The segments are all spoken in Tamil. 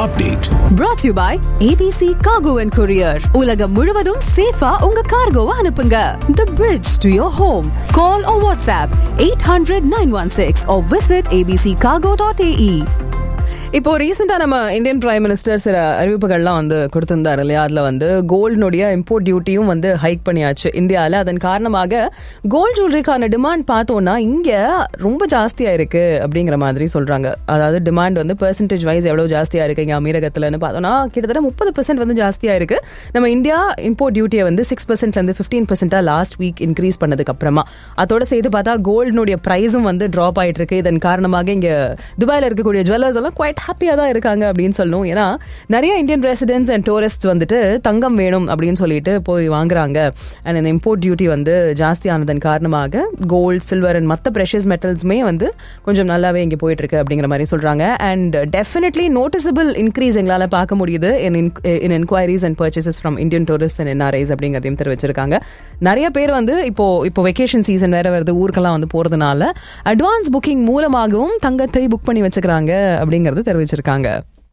update. brought to you by ABC Cargo and Courier. உலகம் முழுவதும் சேஃபா உங்க கார்கோவை அனுப்புங்க. The bridge to your home. Call or WhatsApp 800-916 or visit abccargo.ae. இப்போ ரீசெண்டா நம்ம இந்தியன் பிரைம் மினிஸ்டர் சில அறிவிப்புகள்லாம் வந்து கொடுத்திருந்தாரு இல்லையா அதுல வந்து கோல்டினுடைய இம்போர்ட் டியூட்டியும் வந்து ஹைக் பண்ணியாச்சு இந்தியாவில் அதன் காரணமாக கோல்ட் ஜுவல்லரிக்கான டிமாண்ட் பார்த்தோம்னா இங்க ரொம்ப ஜாஸ்தியா இருக்கு அப்படிங்கிற மாதிரி சொல்றாங்க அதாவது டிமாண்ட் வந்து பெர்சன்டேஜ் வைஸ் எவ்வளவு ஜாஸ்தியா இருக்கு இங்க அமீரகத்துலன்னு பார்த்தோம்னா கிட்டத்தட்ட முப்பது பர்சன்ட் வந்து ஜாஸ்தியா இருக்கு நம்ம இந்தியா இம்போர்ட் டியூட்டியை வந்து சிக்ஸ் பர்சன்ட்ல இருந்து ஃபிஃப்டீன் பர்சன்டா லாஸ்ட் வீக் இன்க்ரீஸ் பண்ணதுக்கு அப்புறமா அதோட சேர்த்து பார்த்தா கோல்டினுடைய பிரைஸும் வந்து ட்ராப் ஆயிட்டு இருக்கு இதன் காரணமாக இங்க துபாயில இருக்கக்கூடிய ஜுவல்லர்ஸ் எல்லாம் குவைட் ஹாப்பியா தான் இருக்காங்க அப்படின்னு சொல்லணும் ஏன்னா நிறைய இந்தியன் ரெசிடென்ட்ஸ் அண்ட் டூரிஸ்ட் வந்துட்டு தங்கம் வேணும் அப்படின்னு சொல்லிட்டு போய் வாங்குறாங்க அண்ட் இந்த இம்போர்ட் டியூட்டி வந்து ஜாஸ்தி ஆனதன் காரணமாக கோல்ட் சில்வர் அண்ட் மற்ற ப்ரெஷஸ் மெட்டல்ஸுமே வந்து கொஞ்சம் நல்லாவே இங்கே போயிட்டு இருக்கு அப்படிங்கிற மாதிரி சொல்றாங்க அண்ட் டெஃபினெட்லி நோட்டிசபிள் இன்க்ரீஸ் எங்களால் பார்க்க முடியுது in in enquiries and purchases from Indian tourist and NRIs அப்படிங்கிறதையும் தெரிவிச்சிருக்காங்க நிறைய பேர் வந்து இப்போ இப்போ வெக்கேஷன் சீசன் வேற வருது ஊருக்கெல்லாம் வந்து போறதுனால அட்வான்ஸ் புக்கிங் மூலமாகவும் தங்கத்தை புக் பண்ணி வச்சுக்கிறாங்க அப்படிங்கறது தெரிவிச்சிருக்காங்க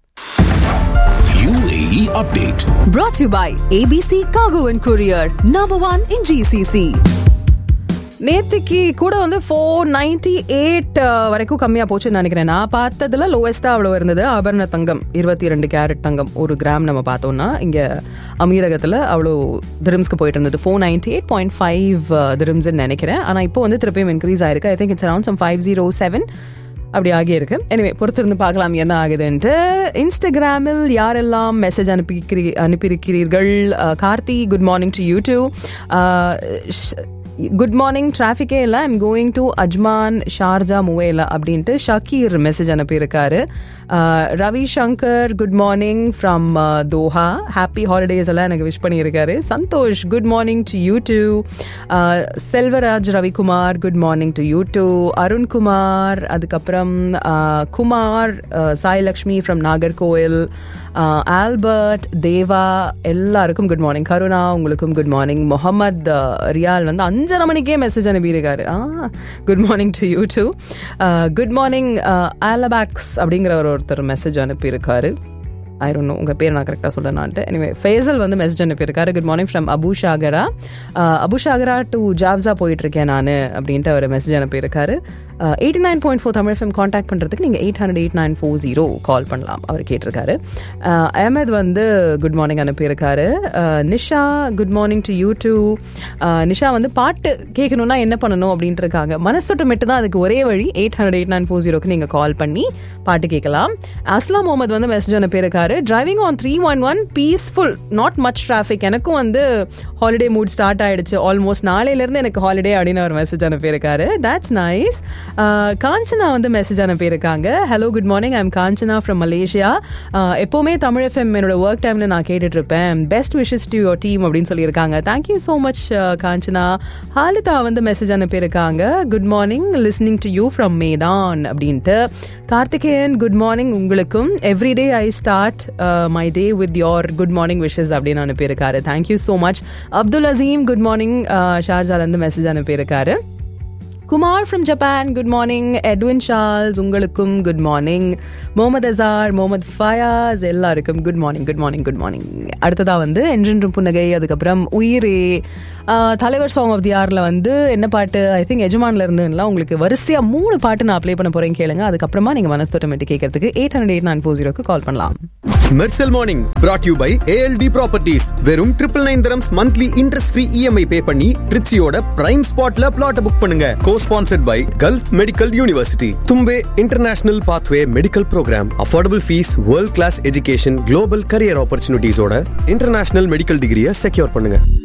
UAE update. Brought to you by ABC Cargo and Courier. Number one in GCC. நேத்திக்கு கூட வந்து ஃபோர் நைன்டி எயிட் வரைக்கும் கம்மியா போச்சுன்னு நினைக்கிறேன் நான் பார்த்ததுல லோவஸ்டா அவ்வளவு இருந்தது ஆபரண தங்கம் இருபத்தி ரெண்டு கேரட் தங்கம் ஒரு கிராம் நம்ம பார்த்தோம்னா இங்க அமீரகத்துல அவ்வளோ திரம்ஸ்க்கு போயிட்டு இருந்தது four ninety eight point five திரம்ஸ்ன்னு நினைக்கிறேன் ஆனா இப்போ வந்து திருப்பியும் இன்க்ரீஸ் ஆயிருக்கு I think it's around some five zero seven அப்படி ஆகியிருக்கு எனிவே பொறுத்திருந்து பார்க்கலாம் என்ன ஆகுதுன்ட்டு இன்ஸ்டாகிராமில் யாரெல்லாம் மெசேஜ் அனுப்பிக்கிறீ அனுப்பியிருக்கிறீர்கள் அஹ், Karthi good morning to you too good morning டிராஃபிக்கே இல்லை I'm going to Ajman Sharjah Muwaileh அப்படின்ட்டு ஷக்கீர் மெசேஜ் அனுப்பியிருக்காரு அஹ், Ravi Shankar good morning from Doha happy holidays எல்லாம் எனக்கு விஷ் பண்ணியிருக்காரு Santhosh good morning to you too Selvaraj Ravikumar good morning to you too Arunkumar அதுக்கப்புறம் அஹ், குமார் அஹ், சாய்லக்ஷ்மி ஃப்ரம் நாகர்கோவில் அஹ், ஆல்பர்ட் தேவா எல்லாருக்கும் குட் மார்னிங் கருணா உங்களுக்கும் குட் மார்னிங் முகமது ரியால் வந்து அஞ்சரை மணிக்கே மெசேஜ் அனுப்பியிருக்காரு ஆ good morning to you too good morning ஆலபாக்ஸ் அப்படிங்கிற ஒரு ஒருத்தர் மெசேஜ் அனுப்பியிருக்காரு ஐ டோன்ட் நோ உங்கள் பேர் நான் கரெக்டாக சொல்கிறேன்னான்ட்டு எனிவே ஃபேசல் வந்து மெசேஜ் அனுப்பியிருக்காரு good morning from Abu Shagara Abu Shagara to ஜாப்ஸா போயிட்டு இருக்கேன் நான் அப்படின்ட்டு அவர் மெசேஜ் அனுப்பியிருக்காரு eighty nine point four Tamil fame contact பண்ணுறதுக்கு நீங்கள் eight hundred eight nine four zero call பண்ணலாம் அவர் கேட்டிருக்காரு அஹ், அஹமத் வந்து குட் மார்னிங் அனுப்பியிருக்காரு அஹ், Nisha good morning to you too Nisha வந்து பாட்டு கேட்கணும்னா என்ன பண்ணணும் அப்படின்ட்டு இருக்காங்க மனசொட்டு மட்டும் தான் அதுக்கு ஒரே வழி eight hundred eight nine four ஜீரோக்கு நீங்கள் கால் பண்ணி பாட்டு கேட்கலாம் அஸ்லாம் முகமது வந்து மெசேஜ் அனுப்பியிருக்காரு driving on three one one peaceful not much traffic எனக்கும் வந்து ஹாலிடே மூட் ஸ்டார்ட் ஆயிடுச்சு ஆல்மோஸ்ட் நாளையிலேருந்து எனக்கு ஹாலிடே அப்படின்னு ஒரு மெசேஜ் அனுப்பியிருக்காரு தட்ஸ் நைஸ் காஞ்சனா வந்து மெசேஜ் அனுப்பியிருக்காங்க hello good morning I'm Kanchana from Malaysia எப்போவுமே தமிழ் எஃப்எம் என்னோட ஒர்க் டைம்ல நான் கேட்டுட்டு இருப்பேன் best wishes to your team அப்படின்னு சொல்லியிருக்காங்க thank you so much Kanchana Halitha வந்து மெசேஜ் அனுப்பியிருக்காங்க good morning listening to you from மேதான் அப்படின்ட்டு கார்த்திகேயன் குட் மார்னிங் உங்களுக்கும் everyday I start my day with your good morning wishes அப்படின்னு அனுப்பியிருக்காரு thank you so much Abdul Azeem good morning ஷார்ஜாலேருந்து மெசேஜ் அனுப்பியிருக்காரு Kumar from Japan good morning Edwin Charles உங்களுக்கும் குட் மார்னிங் முகமது அசார் முகமது ஃபயாஸ் எல்லாருக்கும் good morning good morning good morning அடுத்ததா வந்து என்றென்றும் புன்னகை அதுக்கப்புறம் உயிரே ஆஹ், தலைவர் சாங் ஆஃப் தி ஆர்ல வந்து என்ன பாட்டு ஐ திங்க் எஜமான்ல இருந்துலாம் உங்களுக்கு வரிசையா மூணு பாட்டு நான் அப்ளை பண்ண போறேன் கேளுங்க அதுக்கப்புறமா நீங்க மனசு தொட்டமெட்டி கேட்கறதுக்கு eight hundred eight nine four ஜீரோக்கு கால் பண்ணலாம் Mersal morning brought you by ALT properties வெறும் triple nine dirhams monthly interest free EMI pay பண்ணி ட்ரிச்சியோட பிரைம் ஸ்பாட்ல பிளாட் புக் பண்ணுங்க co sponsored by Gulf Medical University Thumbay international pathway medical program affordable fees world class education global career ஆப்பர்ச்சுனிட்டிஸோட இன்டர்நேஷனல் மெடிக்கல் டிகிரியை செக்யூர் பண்ணுங்க